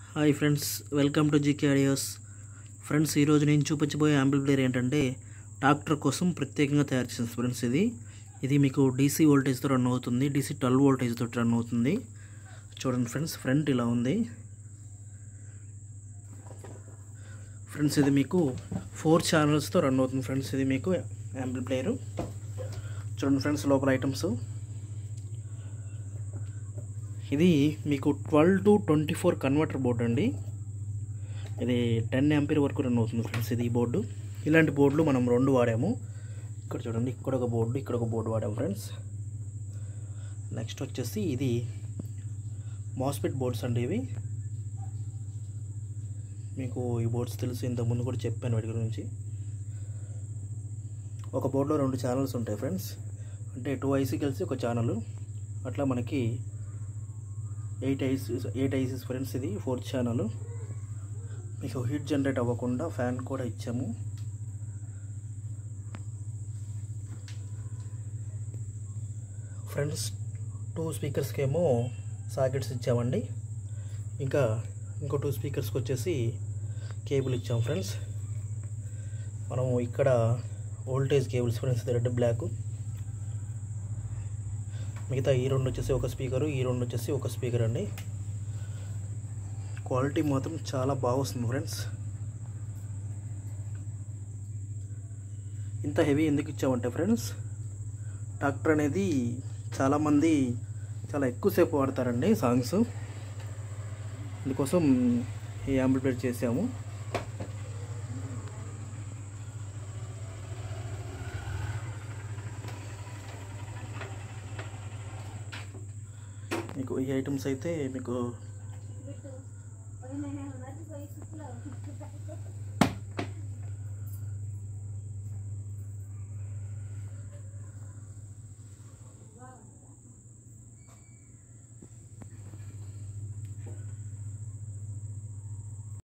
hi friends welcome to GK audios friends ఈరోజు నేను చూపించబోయే యాంప్లిఫైర్ ఏంటంటే ట్రాక్టర్ కోసం ప్రత్యేకంగా తయారు చేసిన ఫ్రెండ్స్ ఇది ఇది మీకు డీసీ వోల్టేజ్తో రన్ అవుతుంది డీసీ ట్వెల్వ్ వోల్టేజ్ తోటి రన్ అవుతుంది చూడండి ఫ్రెండ్స్ ఫ్రంట్ ఇలా ఉంది ఫ్రెండ్స్ ఇది మీకు ఫోర్ ఛానల్స్తో రన్ అవుతుంది ఫ్రెండ్స్ ఇది మీకు యాంప్లిఫైర్ చూడండి ఫ్రెండ్స్ లోపల ఐటమ్స్ ఇది మీకు twelve to twenty four converter board అండి ఇది టెన్ ఎంపీర్ వరకు రన్ అవుతుంది ఫ్రెండ్స్ ఇది ఈ బోర్డు ఇలాంటి బోర్డులు మనం రెండు వాడాము ఇక్కడ చూడండి ఇక్కడ ఒక బోర్డు ఇక్కడ ఒక బోర్డు వాడాము ఫ్రెండ్స్ నెక్స్ట్ వచ్చేసి ఇది మాస్పెట్ బోర్డ్స్ అండి ఇవి మీకు ఈ బోర్డ్స్ తెలుసు ఇంతకుముందు కూడా చెప్పాను వాటి గురించి ఒక బోర్డులో రెండు ఛానల్స్ ఉంటాయి ఫ్రెండ్స్ అంటే టూ ఐసీ కలిసి ఒక ఛానల్ అట్లా మనకి eight ICs eight ICs friends ఇది ఫోర్త్ ఛానల్ మీకు హీట్ జనరేట్ అవ్వకుండా ఫ్యాన్ కూడా ఇచ్చాము ఫ్రెండ్స్ టూ స్పీకర్స్కి ఏమో సాకెట్స్ ఇచ్చామండి ఇంకా ఇంకో టూ స్పీకర్స్కి వచ్చేసి కేబుల్ ఇచ్చాము ఫ్రెండ్స్ మనము ఇక్కడ voltage cables friends red black మిగతా ఈ రెండు వచ్చేసి ఒక స్పీకరు ఈ రెండు వచ్చేసి ఒక స్పీకర్ అండి క్వాలిటీ మాత్రం చాలా బాగా వస్తుంది ఫ్రెండ్స్ ఇంత హెవీ ఎందుకు ఇచ్చామంటే ఫ్రెండ్స్ ట్రాక్టర్ అనేది చాలామంది చాలా ఎక్కువసేపు వాడతారండి సాంగ్స్ అందుకోసం ఈ యాంప్లిఫైర్ చేసాము మీకు ఈ ఐటమ్స్ అయితే మీకు